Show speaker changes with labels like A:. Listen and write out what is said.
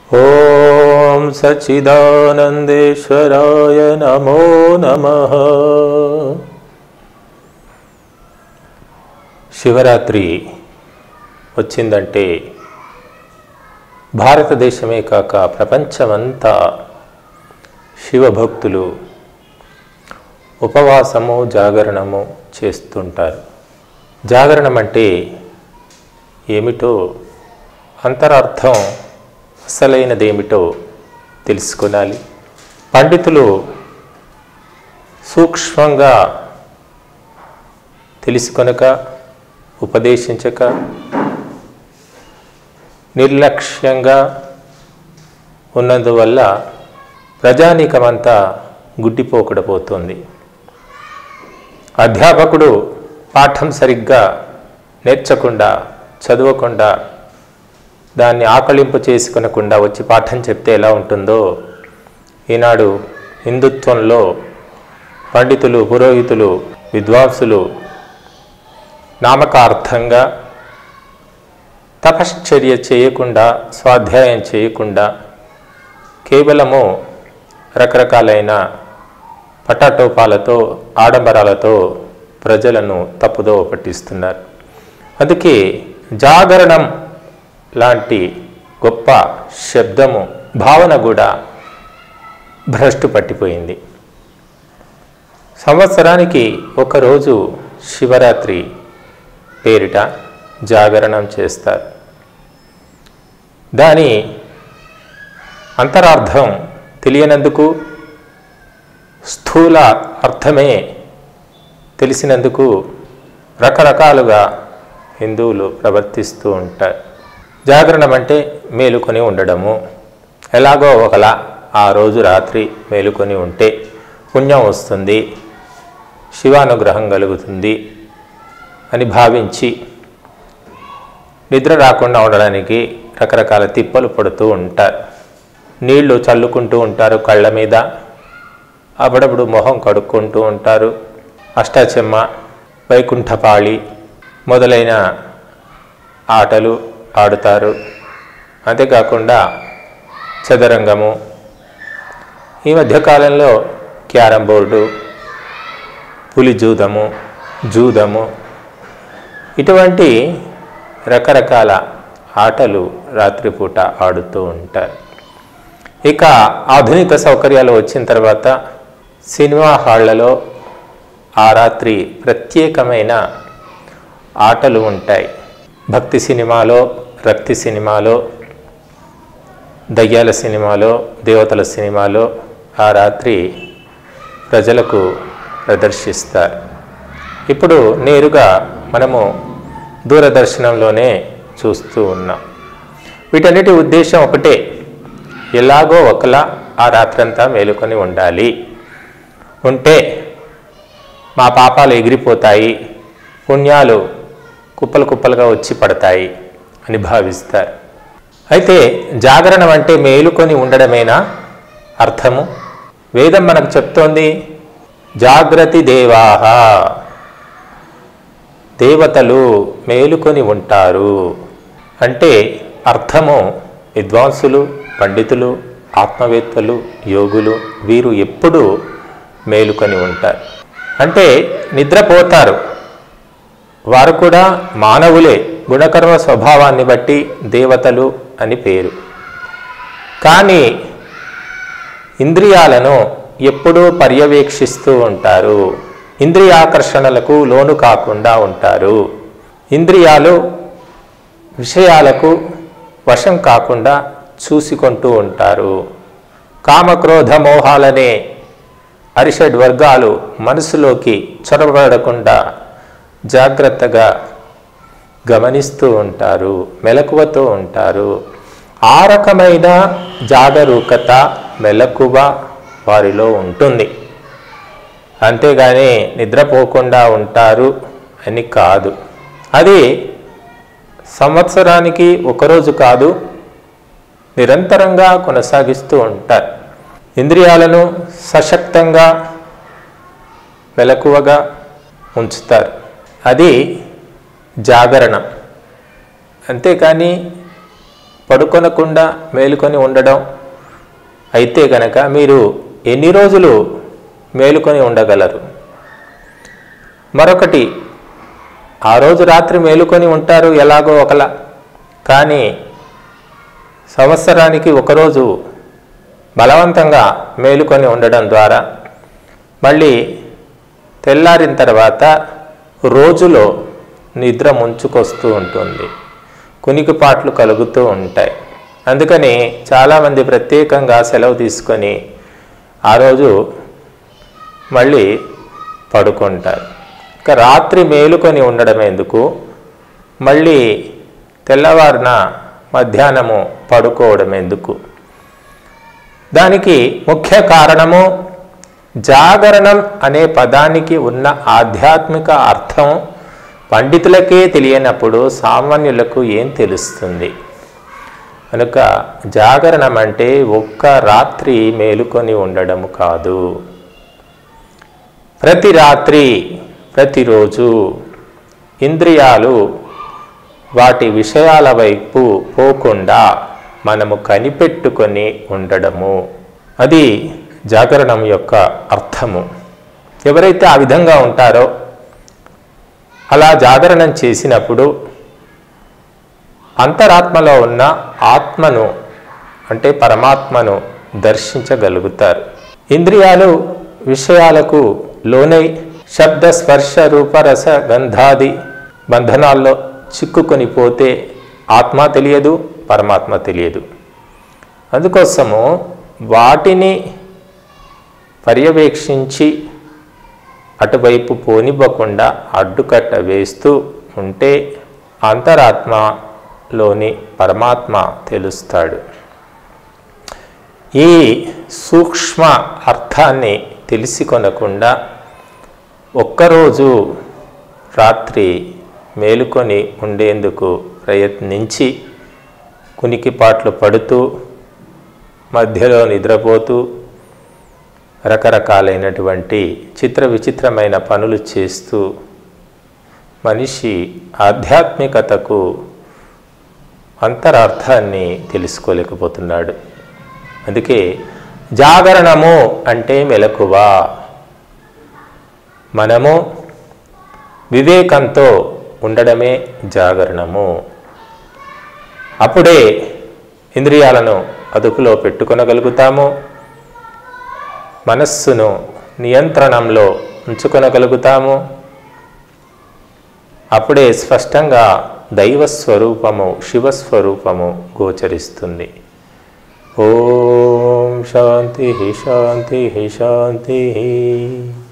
A: ఓం సచ్చిదానందేశ్వరాయ నమో నమ శివరాత్రి వచ్చిందంటే భారతదేశమే కాక ప్రపంచమంతా శివభక్తులు ఉపవాసము జాగరణము చేస్తుంటారు జాగరణం అంటే ఏమిటో అంతరార్థం అసలైనదేమిటో తెలుసుకొనాలి పండితులు సూక్ష్మంగా తెలుసుకొనక ఉపదేశించక నిర్లక్ష్యంగా ఉన్నందువల్ల ప్రజానీకమంతా గుడ్డిపోకడపోతుంది అధ్యాపకుడు పాఠం సరిగ్గా నేర్చకుండా చదవకుండా దాన్ని ఆకలింపు చేసుకొనకుండా వచ్చి పాఠం చెప్తే ఎలా ఉంటుందో ఈనాడు హిందుత్వంలో పండితులు పురోహితులు విద్వాంసులు నామకార్థంగా తపశ్చర్య చేయకుండా స్వాధ్యాయం చేయకుండా కేవలము రకరకాలైన పటాటోపాలతో ఆడంబరాలతో ప్రజలను తప్పుదోవ పట్టిస్తున్నారు అందుకే జాగరణం లాంటి గొప్ప శబ్దము భావన కూడా భ్రష్టు పట్టిపోయింది సంవత్సరానికి ఒకరోజు శివరాత్రి పేరిట జాగరణం చేస్తారు దాని అంతరార్థం తెలియనందుకు స్థూల అర్థమే తెలిసినందుకు రకరకాలుగా హిందువులు ప్రవర్తిస్తూ ఉంటారు జాగరణం అంటే మేలుకొని ఉండడము ఎలాగో ఒకలా ఆ రోజు రాత్రి మేలుకొని ఉంటే పుణ్యం వస్తుంది శివానుగ్రహం కలుగుతుంది అని భావించి నిద్ర రాకుండా ఉండడానికి రకరకాల తిప్పలు పడుతూ ఉంటారు నీళ్లు చల్లుకుంటూ ఉంటారు కళ్ళ మీద అప్పుడప్పుడు మొహం కడుక్కుంటూ ఉంటారు అష్టాచెమ్మ వైకుంఠపాళి మొదలైన ఆటలు ఆడుతారు అంతేకాకుండా చదరంగము ఈ మధ్యకాలంలో క్యారం బోర్డు పులి జూదము జూదము ఇటువంటి రకరకాల ఆటలు రాత్రిపూట ఆడుతూ ఉంటారు ఇక ఆధునిక సౌకర్యాలు వచ్చిన తర్వాత సినిమా హాళ్లలో ఆ రాత్రి ప్రత్యేకమైన ఆటలు ఉంటాయి భక్తి సినిమాలో రక్తి సినిమాలో దయ్యాల సినిమాలో దేవతల సినిమాలో ఆ రాత్రి ప్రజలకు ప్రదర్శిస్తారు ఇప్పుడు నేరుగా మనము దూరదర్శనంలోనే చూస్తూ ఉన్నాం వీటన్నిటి ఉద్దేశం ఒకటే ఎలాగో ఒకలా ఆ రాత్రంతా మేలుకొని ఉండాలి ఉంటే మా పాపాలు ఎగిరిపోతాయి పుణ్యాలు కుప్పలు కుప్పలుగా వచ్చి పడతాయి అని భావిస్తారు అయితే జాగరణం అంటే మేలుకొని ఉండడమేనా అర్థము వేదం మనకు చెప్తోంది జాగ్రతి దేవాహ దేవతలు మేలుకొని ఉంటారు అంటే అర్థము విద్వాంసులు పండితులు ఆత్మవేత్తలు యోగులు వీరు ఎప్పుడూ మేలుకొని ఉంటారు అంటే నిద్రపోతారు వారు కూడా మానవులే గుణకర్మ స్వభావాన్ని బట్టి దేవతలు అని పేరు కానీ ఇంద్రియాలను ఎప్పుడూ పర్యవేక్షిస్తూ ఉంటారు ఇంద్రియాకర్షణలకు లోను కాకుండా ఉంటారు ఇంద్రియాలు విషయాలకు వశం కాకుండా చూసుకుంటూ ఉంటారు కామక్రోధ మోహాలనే అరిషడ్ వర్గాలు మనసులోకి చొరబడకుండా జాగ్రత్తగా గమనిస్తూ ఉంటారు మెలకువతో ఉంటారు ఆ రకమైన జాగరూకత మెలకువ వారిలో ఉంటుంది అంతేగాని నిద్రపోకుండా ఉంటారు అని కాదు అది సంవత్సరానికి ఒకరోజు కాదు నిరంతరంగా కొనసాగిస్తూ ఉంటారు ఇంద్రియాలను సశక్తంగా మెలకువగా ఉంచుతారు అది జాగరణ అంతేకాని పడుకొనకుండా మేలుకొని ఉండడం అయితే గనక మీరు ఎన్ని రోజులు మేలుకొని ఉండగలరు మరొకటి ఆ రోజు రాత్రి మేలుకొని ఉంటారు ఎలాగో ఒకలా కానీ సంవత్సరానికి ఒకరోజు బలవంతంగా మేలుకొని ఉండడం ద్వారా మళ్ళీ తెల్లారిన తర్వాత రోజులో నిద్ర ముంచుకొస్తూ ఉంటుంది కునికిపాట్లు కలుగుతూ ఉంటాయి అందుకని చాలామంది ప్రత్యేకంగా సెలవు తీసుకొని ఆ రోజు మళ్ళీ పడుకుంటారు ఇక రాత్రి మేలుకొని ఉండడం ఎందుకు మళ్ళీ తెల్లవారిన మధ్యాహ్నము పడుకోవడం ఎందుకు దానికి ముఖ్య కారణము జాగరణం అనే పదానికి ఉన్న ఆధ్యాత్మిక అర్థం పండితులకే తెలియనప్పుడు సామాన్యులకు ఏం తెలుస్తుంది కనుక జాగరణం అంటే ఒక్క రాత్రి మేలుకొని ఉండడం కాదు ప్రతి రాత్రి ప్రతిరోజు ఇంద్రియాలు వాటి విషయాల వైపు పోకుండా మనము కనిపెట్టుకొని ఉండడము అది జాగరణం యొక్క అర్థము ఎవరైతే ఆ విధంగా ఉంటారో అలా జాగరణం చేసినప్పుడు అంతరాత్మలో ఉన్న ఆత్మను అంటే పరమాత్మను దర్శించగలుగుతారు ఇంద్రియాలు విషయాలకు లోనై శబ్ద స్పర్శ రూపరస గంధాది బంధనాల్లో చిక్కుకొని పోతే ఆత్మ తెలియదు పరమాత్మ తెలియదు అందుకోసము వాటిని పర్యవేక్షించి అటువైపు పోనివ్వకుండా అడ్డుకట్ట వేస్తూ ఉంటే అంతరాత్మలోని పరమాత్మ తెలుస్తాడు ఈ సూక్ష్మ అర్థాన్ని తెలిసి కొనకుండా ఒక్కరోజు రాత్రి మేలుకొని ఉండేందుకు ప్రయత్నించి కునికిపాట్లు పడుతూ మధ్యలో నిద్రపోతూ రకరకాలైనటువంటి చిత్ర విచిత్రమైన పనులు చేస్తూ మనిషి ఆధ్యాత్మికతకు అంతరార్థాన్ని తెలుసుకోలేకపోతున్నాడు అందుకే జాగరణము అంటే మెలకువ మనము వివేకంతో ఉండడమే జాగరణము అప్పుడే ఇంద్రియాలను అదుపులో పెట్టుకొనగలుగుతాము మనస్సును నియంత్రణంలో ఉంచుకొనగలుగుతాము అప్పుడే స్పష్టంగా దైవస్వరూపము శివస్వరూపము గోచరిస్తుంది ఓం శాంతి శాంతి శాంతి